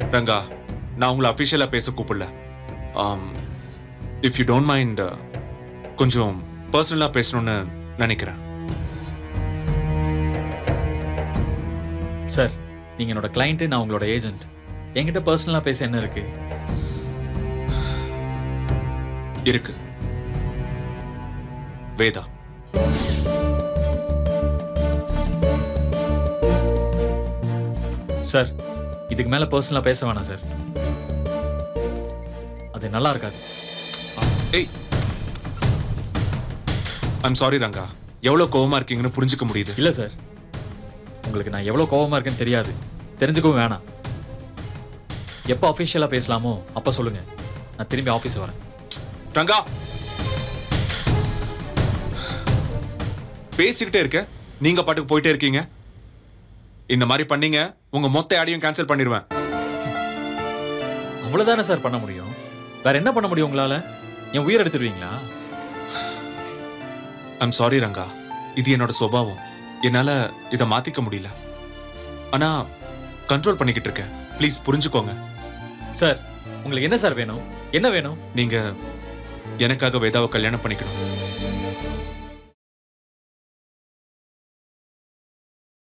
ரங்கா நான் உங்களை அஃபிஷியலாக பேச கூப்பிடல இஃப் யூ டோன்ட் மைண்ட் கொஞ்சம் பர்சனலாக பேசணும்னு நினைக்கிறேன் சார் நீங்க என்னோட கிளைண்ட் நான் உங்களோட ஏஜென்ட் என்கிட்ட பர்சனலா பேச என்ன இருக்கு இருக்கு வேதா சார் இதுக்கு மேல பர்சனலா பேச வேணாம் சார் அது நல்லா இருக்காது ஏய் ஐம் சாரி ரங்கா எவ்வளோ கோவமா இருக்கீங்கன்னு புரிஞ்சுக்க முடியுது இல்ல சார் உங்களுக்கு நான் எவ்வளவு கோவமா இருக்கேன்னு தெரியாது தெரிஞ்சுக்கவும் வேணாம் எப்போ அஃபிஷியலா பேசலாமோ அப்ப சொல்லுங்க நான் திரும்பி ஆஃபீஸ் வரேன் ரங்கா பேசிக்கிட்டே இருக்க நீங்க பாட்டுக்கு போயிட்டே இருக்கீங்க இந்த மாதிரி பண்ணீங்க உங்க மொத்த ஆடியும் கேன்சல் பண்ணிடுவேன் அவ்வளவுதானே சார் பண்ண முடியும் வேற என்ன பண்ண முடியும் உங்களால என் உயிர் எடுத்துருவீங்களா ஐம் சாரி ரங்கா இது என்னோட சுபாவம் என்னால இதை மாத்திக்க முடியல ஆனா கண்ட்ரோல் பண்ணிக்கிட்டு இருக்கேன் ப்ளீஸ் புரிஞ்சுக்கோங்க சார் உங்களுக்கு என்ன சார் வேணும் என்ன வேணும் நீங்க எனக்காக வேதாவை கல்யாணம் பண்ணிக்கணும்